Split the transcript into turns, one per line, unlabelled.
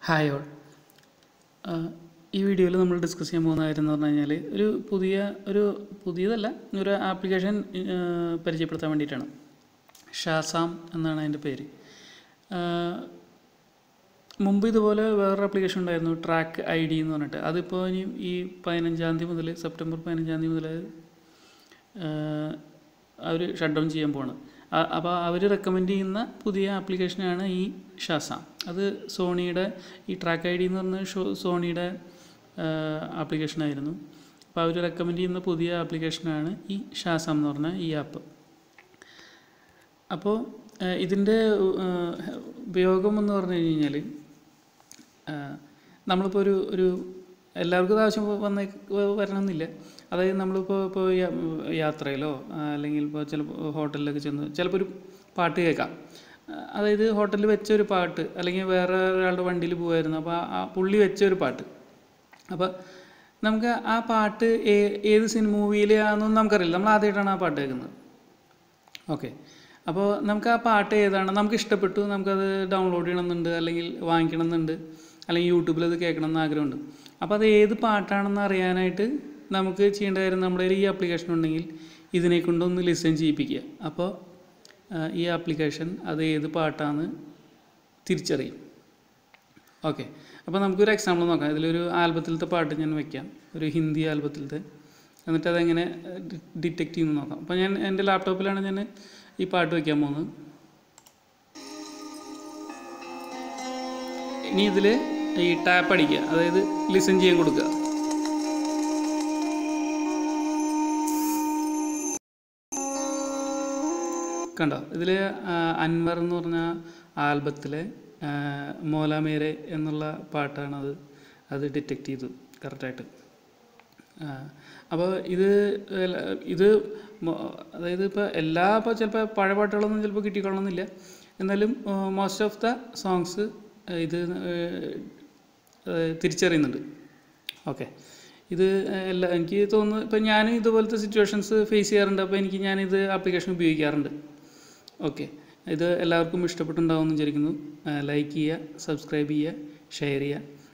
hi all ഈ വീഡിയോയിൽ നമ്മൾ ഡിസ്കസ് ചെയ്യാൻ പോകുന്ന കാര്യം എന്ന് പറഞ്ഞു കഴിഞ്ഞാൽ ഒരു പുതിയ ഒരു പുതിയതല്ല ഒരു ആപ്ലിക്കേഷൻ പരിചയപ്പെടുത്താൻ വേണ്ടിയിട്ടാണ് ഷാസാം എന്നാണ് അതിൻ്റെ പേര് ആ, മുമ്പ് ഇതുപോലെ വേറൊരു ആപ്ലിക്കേഷൻ ഉണ്ടായിരുന്നു ട്രാക്ക് ഐ ഡി എന്ന് പറഞ്ഞിട്ട് അതിപ്പോൾ ഇനി ഈ പതിനഞ്ചാം തീയതി മുതൽ സെപ്റ്റംബർ പതിനഞ്ചാം തീയതി മുതൽ അവർ ഷട്ട് ഡൗൺ ചെയ്യാൻ പോവാണ് അപ്പോൾ അവർ റെക്കമെൻഡ് ചെയ്യുന്ന പുതിയ ആപ്ലിക്കേഷനാണ് ഈ ഷാസാം അത് സോണിയുടെ ഈ ട്രാക്ക് ഐ ഡി എന്ന് പറഞ്ഞ ഷോ സോണിയുടെ ആപ്ലിക്കേഷനായിരുന്നു അപ്പോൾ അവർ റെക്കമെൻഡ് ചെയ്യുന്ന പുതിയ ആപ്ലിക്കേഷനാണ് ഈ ഷാസാം എന്ന് പറഞ്ഞ ഈ ആപ്പ് അപ്പോൾ ഇതിൻ്റെ ഉപയോഗം എന്ന് പറഞ്ഞു കഴിഞ്ഞാൽ നമ്മളിപ്പോൾ ഒരു ഒരു എല്ലാവർക്കും ഇത് ആവശ്യം വന്നേ വരണമെന്നില്ല അതായത് നമ്മളിപ്പോൾ ഇപ്പോൾ യാ- യാത്രയിലോ ആ, അല്ലെങ്കിൽ ഇപ്പോൾ ചിലപ്പോൾ ഹോട്ടലിലൊക്കെ ചെന്ന് ചിലപ്പോൾ ഒരു പാട്ട് കേൾക്കാം ആ, അതായത് ഹോട്ടലിൽ വെച്ച ഒരു പാട്ട് അല്ലെങ്കിൽ വേറെ ഒരാളുടെ വണ്ടിയിൽ പോകുമായിരുന്നു അപ്പോൾ ആ പുള്ളി വെച്ച ഒരു പാട്ട് അപ്പോൾ നമുക്ക് ആ പാട്ട് ഏ- ഏത് സിനിമ മൂവിയിലാണെന്നൊന്നും നമുക്കറിയില്ല നമ്മൾ ആദ്യമായിട്ടാണ് ആ പാട്ട് കേൾക്കുന്നത് ഓക്കെ അപ്പോൾ നമുക്ക് ആ പാട്ട് ഏതാണ് നമുക്ക് ഇഷ്ടപ്പെട്ടു നമുക്കത് ഡൗൺലോഡ് ചെയ്യണമെന്നുണ്ട് അല്ലെങ്കിൽ വാങ്ങിക്കണമെന്നുണ്ട് അല്ലെങ്കിൽ യൂട്യൂബിൽ അത് കേൾക്കണം എന്ന് ആഗ്രഹമുണ്ട് അപ്പോൾ അത് ഏത് പാട്ടാണെന്ന് അറിയാനായിട്ട് നമുക്ക് ചെയ്യേണ്ട കാര്യം നമ്മുടെ കയ്യിൽ ഈ ആപ്ലിക്കേഷൻ ഉണ്ടെങ്കിൽ ഇതിനെ കൊണ്ടൊന്ന് ലിസൺ ചെയ്യിപ്പിക്കുക അപ്പോൾ ആ, ഈ ആപ്ലിക്കേഷൻ അത് ഏത് പാട്ടാണെന്ന് തിരിച്ചറിയും ഓക്കെ അപ്പോൾ നമുക്കൊരു എക്സാമ്പിൾ നോക്കാം ഇതിലൊരു ആൽബത്തിലത്തെ പാട്ട് ഞാൻ വെക്കാം ഒരു ഹിന്ദി ആൽബത്തിലത്തെ എന്നിട്ട് അതെങ്ങനെ ഡിറ്റക്റ്റ് ചെയ്യുന്നു നോക്കാം അപ്പോൾ ഞാൻ എൻ്റെ ലാപ്ടോപ്പിലാണ് ഞാൻ ഈ പാട്ട് വെക്കാൻ പോകുന്നത് ഇനി ഇതിൽ ഈ ടാപ്പ് അടിക്കുക അതായത് ലിസൺ ചെയ്യാൻ കൊടുക്കുക കണ്ടോ ഇതിൽ അൻവർ എന്ന് പറഞ്ഞ ആൽബത്തിലെ ആ, മോലാമേരെ എന്നുള്ള പാട്ടാണത് അത് ഡിറ്റക്റ്റ് ചെയ്തു കറക്റ്റായിട്ട് അപ്പോൾ ഇത് എല്ല- ഇത് മൊ- അതായത് ഇപ്പോൾ എല്ലാ ഇപ്പോൾ ചിലപ്പോൾ പഴയ പാട്ടുകളൊന്നും ചിലപ്പോൾ കിട്ടിക്കൊള്ളണമെന്നില്ല എന്നാലും മോസ്റ്റ് ഓഫ് ദ സോങ്സ് ഇത് ഏഹ്, ഏഹ്, തിരിച്ചറിയുന്നുണ്ട് ഓക്കെ ഇത് എല്ലാ എനിക്ക് തോന്നുന്നു ഇപ്പം ഞാൻ ഇതുപോലത്തെ സിറ്റുവേഷൻസ് ഫേസ് ചെയ്യാറുണ്ട് അപ്പോൾ എനിക്ക് ഞാനിത് ആപ്ലിക്കേഷൻ ഉപയോഗിക്കാറുണ്ട് ഓക്കെ ഇത് എല്ലാവർക്കും ഇഷ്ടപ്പെട്ടുണ്ടാവുമെന്ന് വിചാരിക്കുന്നു ലൈക്ക് ചെയ്യുക സബ്സ്ക്രൈബ് ചെയ്യുക ഷെയർ ചെയ്യുക